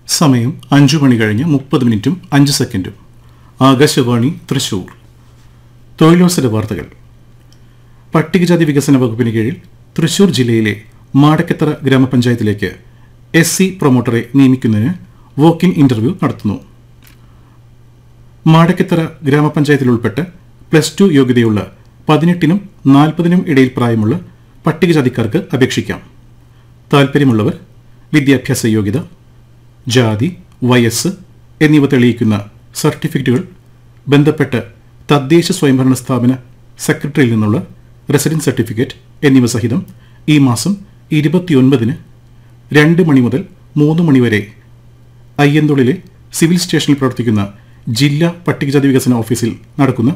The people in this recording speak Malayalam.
സമയം അഞ്ചു മണി കഴിഞ്ഞ് മുപ്പത് മിനിറ്റും അഞ്ച് സെക്കൻഡും ആകാശവാണി തൃശൂർ തൊഴിലവസര വാർത്തകൾ പട്ടികജാതി വികസന വകുപ്പിന് കീഴിൽ തൃശൂർ ജില്ലയിലെ മാടക്കത്തറ ഗ്രാമപഞ്ചായത്തിലേക്ക് എസ് സി പ്രൊമോട്ടറെ നിയമിക്കുന്നതിന് വോക്ക് ഇൻ ഇന്റർവ്യൂ നടത്തുന്നു മാടക്കത്തറ ഗ്രാമപഞ്ചായത്തിൽ ഉൾപ്പെട്ട് പ്ലസ് ടു യോഗ്യതയുള്ള പതിനെട്ടിനും നാൽപ്പതിനും ഇടയിൽ പ്രായമുള്ള പട്ടികജാതിക്കാർക്ക് അപേക്ഷിക്കാം താൽപ്പര്യമുള്ളവർ വിദ്യാഭ്യാസ യോഗ്യത ജാതി വയസ്സ് എന്നിവ തെളിയിക്കുന്ന സർട്ടിഫിക്കറ്റുകൾ ബന്ധപ്പെട്ട തദ്ദേശ സ്വയംഭരണ സ്ഥാപന സെക്രട്ടറിയിൽ നിന്നുള്ള റെസിഡൻസ് സർട്ടിഫിക്കറ്റ് എന്നിവ സഹിതം ഈ മാസം ഇരുപത്തിയൊൻപതിന് രണ്ട് മണി മുതൽ മൂന്ന് മണി വരെ അയ്യന്തോളിലെ സിവിൽ സ്റ്റേഷനിൽ പ്രവർത്തിക്കുന്ന ജില്ലാ പട്ടികജാതി വികസന ഓഫീസിൽ നടക്കുന്ന